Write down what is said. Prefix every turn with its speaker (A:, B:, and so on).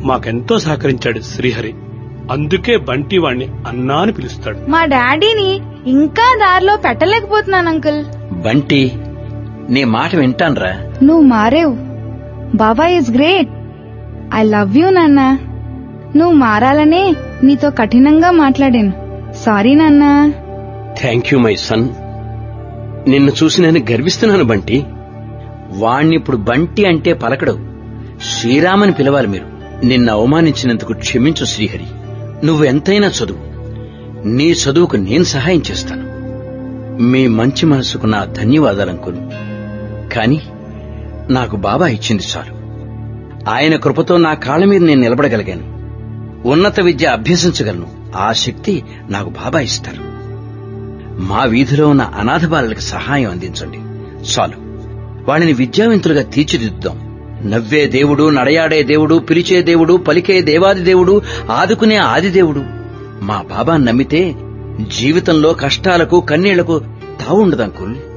A: మాకెంతో సహకరించాడు శ్రీహరి అందుకే బంటి వాణ్ణి అన్నా అని పిలుస్తాడు
B: మా డాడీని ఇంకా దారిలో పెట్టలేకపోతున్నాను అంకుల్
C: బంటి నీ మాట వింటాన్రా
B: నువ్వు మారేవు బాబా is great I love you నాన్న నువ్వు మారాలనే నీతో కఠినంగా మాట్లాడాను సారీ నాన్నా
C: థ్యాంక్ యూ మై సన్ నిన్ను చూసి నేను గర్విస్తున్నాను బంటి వాణ్ణిప్పుడు బంటి అంటే పలకడు శ్రీరామని పిలవాలి మీరు నిన్ను అవమానించినందుకు క్షమించు శ్రీహరి నువ్వు ఎంతైనా చదువు నీ చదువుకు నేను సహాయం చేస్తాను మీ మంచి మనసుకు నా ధన్యవాదాలు అంకుల్ కాని నాకు బాబా ఇచ్చింది చాలు ఆయన కృపతో నా కాళ్ళ మీద నేను నిలబడగలిగాను ఉన్నత విద్య అభ్యసించగలను ఆ శక్తి నాకు బాబా ఇస్తారు మా వీధిలో ఉన్న అనాథ బాలలకు సహాయం అందించండి చాలు వాడిని విద్యావంతులుగా తీర్చిదిద్దుదాం నవ్వే దేవుడు నడయాడే దేవుడు పిలిచే దేవుడు పలికే దేవాది దేవుడు ఆదుకునే ఆది దేవుడు మా బాబా నమ్మితే జీవితంలో కష్టాలకు కన్నీళ్లకు తావుండదు అంకుల్